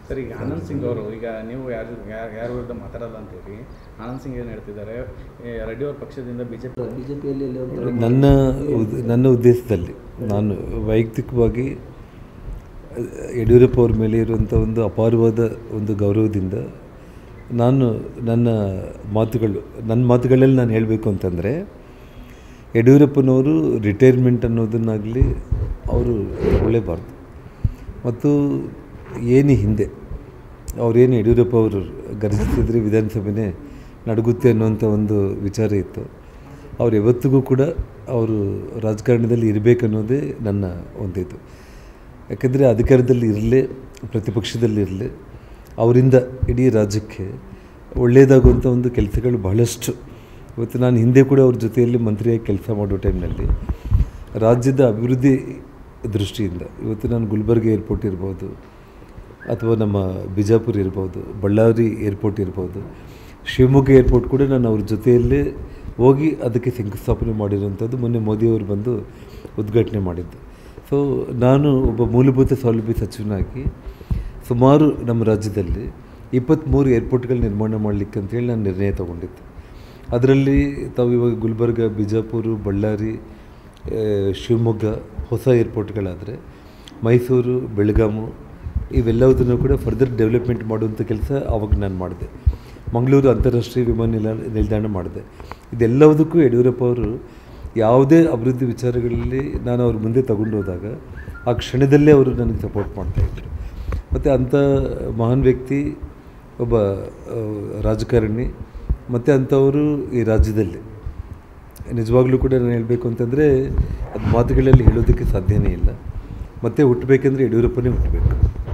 Sir ಈಗ ಆನಂದ್ ಸಿಂಗ್ ಅವರು ಈಗ ನೀವು ಯಾರು ಯಾರು ಯಾರ ವಿರುದ್ಧ ಮಾತಾಡಲ್ಲ ಅಂತೀರಿ ಆನಂದ್ ಸಿಂಗ್ ಏನು ಹೇಳ್ತಿದ್ದಾರೆ ಈ ರೆಡ್ಡಿ ಅವ್ರ ಪಕ್ಷದಿಂದ B J P B J ಪಿಯಲ್ಲಿ ಎಲ್ಲಿ ಹೋಗ್ತಾರೆ ನನ್ನ ಉದ್- ನನ್ನ ಉದ್ದೇಶದಲ್ಲಿ ನಾನು ವೈಯಕ್ತಿಕವಾಗಿ ಅಹ್, ಯಡಿಯೂರಪ್ಪ ಅವ್ರ ಮೇಲೆ ಇರುವಂಥ ಒಂದು ಅಪಾರವಾದ ಒಂದು ಗೌರವದಿಂದ ನಾನು ನನ್ನ ಮಾತುಗಳು ನನ್ನ ಮಾತುಗಳಲ್ಲಿ ನಾನು ಹೇಳಬೇಕು ಅಂತಂದರೆ ಯಡಿಯೂರಪ್ಪನವರು ರಿಟೈರ್ಮೆಂಟ್ ಅನ್ನೋದನ್ನಾಗಲಿ ಅವರು ತಗೊಳ್ಳೇಬಾರ್ದು ಮತ್ತು ಏನು ಹಿಂದೆ ಅವರೇನು ಯಡಿಯೂರಪ್ಪ ಅವರು ಗರ್ಜಿಸಿದ್ರೆ ವಿಧಾನಸಭೆನೇ ನಡುಗುತ್ತೆ ಅನ್ನುವಂಥ ಒಂದು ವಿಚಾರ ಇತ್ತು ಅವ್ರು ಯಾವತ್ತಿಗೂ ಕೂಡ ಅವರು ರಾಜಕಾರಣದಲ್ಲಿ ಇರಬೇಕನ್ನೋದೇ ನನ್ನ ಒಂದಿದು ಯಾಕಂದರೆ ಅಧಿಕಾರದಲ್ಲಿ ಇರಲಿ ಪ್ರತಿಪಕ್ಷದಲ್ಲಿ ಇರಲಿ ಅವರಿಂದ ಇಡೀ ರಾಜ್ಯಕ್ಕೆ ಒಳ್ಳೆಯದಾಗುವಂಥ ಒಂದು ಕೆಲಸಗಳು ಬಹಳಷ್ಟು ಇವತ್ತು ನಾನು ಹಿಂದೆ ಕೂಡ ಅವ್ರ ಜೊತೆಯಲ್ಲಿ ಮಂತ್ರಿಯಾಗಿ ಕೆಲಸ ಮಾಡೋ ಟೈಮ್ನಲ್ಲಿ ರಾಜ್ಯದ ಅಭಿವೃದ್ಧಿ ದೃಷ್ಟಿಯಿಂದ ಇವತ್ತು ನಾನು ಗುಲ್ಬರ್ಗ ಏರ್ಪೋರ್ಟ್ ಇರ್ಬೋದು ಅಥವಾ ನಮ್ಮ ಬಿಜಾಪುರ ಇರ್ಬೋದು ಬಳ್ಳಾರಿ ಏರ್ಪೋರ್ಟ್ ಇರ್ಬೋದು ಶಿವಮೊಗ್ಗ ಏರ್ಪೋರ್ಟ್ ಕೂಡ ನಾನು ಅವ್ರ ಜೊತೆಯಲ್ಲೇ ಹೋಗಿ ಅದಕ್ಕೆ ಶಂಕುಸ್ಥಾಪನೆ ಮಾಡಿರುವಂಥದ್ದು ಮೊನ್ನೆ ಮೋದಿಯವರು ಬಂದು ಉದ್ಘಾಟನೆ ಮಾಡಿದ್ದು ಸೊ ನಾನು ಒಬ್ಬ ಮೂಲಭೂತ ಸೌಲಭ್ಯ ಸಚಿವನಾಗಿ ಸುಮಾರು ನಮ್ಮ ರಾಜ್ಯದಲ್ಲಿ ಇಪ್ಪತ್ತ್ಮೂರು ಏರ್ಪೋರ್ಟ್ಗಳು ನಿರ್ಮಾಣ ಮಾಡಲಿಕ್ಕೆ ಅಂತೇಳಿ ನಾನು ನಿರ್ಣಯ ತಗೊಂಡಿದ್ದೆ ಅದರಲ್ಲಿ ತಾವು ಇವಾಗ ಗುಲ್ಬರ್ಗ ಬಿಜಾಪುರ ಬಳ್ಳಾರಿ ಆ, ಶಿವಮೊಗ್ಗ ಹೊಸ ಏರ್ಪೋರ್ಟ್ಗಳಾದರೆ ಮೈಸೂರು ಬೆಳಗಾಮು ಇವೆಲ್ಲವುದನ್ನು ಕೂಡ ಫರ್ದರ್ ಡೆವಲಪ್ಮೆಂಟ್ ಮಾಡುವಂಥ ಕೆಲಸ ಆವಾಗ ನಾನು ಮಾಡಿದೆ ಮಂಗಳೂರು ಅಂತಾರಾಷ್ಟ್ರೀಯ ವಿಮಾನ ನಿಲ್ದಾಣ ನಿಲ್ದಾಣ ಮಾಡಿದೆ ಇದೆಲ್ಲವುದಕ್ಕೂ ಯಡಿಯೂರಪ್ಪ ಅವರು ಯಾವುದೇ ಅಭಿವೃದ್ಧಿ ವಿಚಾರಗಳಲ್ಲಿ ನಾನು ಅವ್ರ ಮುಂದೆ ತಗೊಂಡು ಹೋದಾಗ ಆ ಕ್ಷಣದಲ್ಲೇ ಅವರು ನನಗೆ ಸಪೋರ್ಟ್ ಮಾಡ್ತಾಯಿದ್ರು ಮತ್ತು ಅಂಥ ಮಹಾನ್ ವ್ಯಕ್ತಿ ಒಬ್ಬ ಆ, ರಾಜಕಾರಣಿ ಮತ್ತು ಅಂಥವರು ಈ ರಾಜ್ಯದಲ್ಲಿ ನಿಜವಾಗ್ಲೂ ಕೂಡ ನಾನು ಹೇಳಬೇಕು ಅಂತಂದರೆ ಅದು ಮಾತುಗಳಲ್ಲಿ ಹೇಳೋದಕ್ಕೆ ಸಾಧ್ಯನೇ ಇಲ್ಲ ಮತ್ತೆ ಹುಟ್ಟಬೇಕೆಂದ್ರೆ ಯಡಿಯೂರಪ್ಪನೇ ಹುಟ್ಟಬೇಕು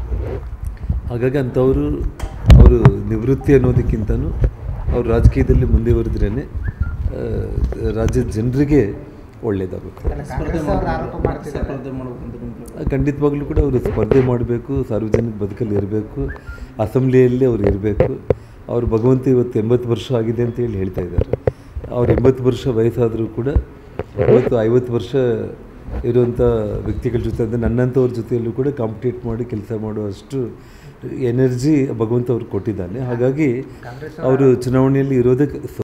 ಹಾಗಾಗಿ ಅಂಥವರು ಅವರು ನಿವೃತ್ತಿ ಅನ್ನೋದಕ್ಕಿಂತನೂ ಅವರು ರಾಜಕೀಯದಲ್ಲಿ ಮುಂದುವರೆದ್ರೇ ರಾಜ್ಯದ ಜನರಿಗೆ ಒಳ್ಳೆಯದಾಗಬೇಕು ಸ್ಪರ್ಧೆ ಮಾಡ್ಬೇಕು ಸ್ಪರ್ಧೆ ಮಾಡ್ಬೇಕು ಅಂತ ನಿಮ್ಮ ಪ್ರಕಾರ? ಖಂಡಿತವಾಗ್ಲೂ ಕೂಡ ಅವರು ಸ್ಪರ್ಧೆ ಮಾಡಬೇಕು ಸಾರ್ವಜನಿಕ ಬದುಕಲ್ಲಿ ಇರಬೇಕು ಅಸೆಂಬ್ಲಿಯಲ್ಲಿ ಅವ್ರು ಇರಬೇಕು ಅವರು ಭಗವಂತ ಇವತ್ತು ಎಂಬತ್ತು ವರ್ಷ ಆಗಿದೆ ಅಂತ ಹೇಳಿ ಹೇಳ್ತಾ ಇದ್ದಾರೆ ಅವ್ರು ಎಂಬತ್ತು ವರ್ಷ ವಯಸ್ಸಾದರೂ ಕೂಡ ಇವತ್ತು ಐವತ್ತು ವರ್ಷ ಇರುವಂಥ ವ್ಯಕ್ತಿಗಳ ಜೊತೆ ಅಂದರೆ ನನ್ನಂಥವ್ರ ಜೊತೆಯಲ್ಲೂ ಕೂಡ ಕಾಂಪಿಟೇಟ್ ಮಾಡಿ ಕೆಲಸ ಮಾಡುವಷ್ಟು ಎನರ್ಜಿ ಭಗವಂತ ಅವ್ರು ಕೊಟ್ಟಿದ್ದಾನೆ ಹಾಗಾಗಿ ಅವರು ಚುನಾವಣೆಯಲ್ಲಿ ಇರೋದಕ್ಕೆ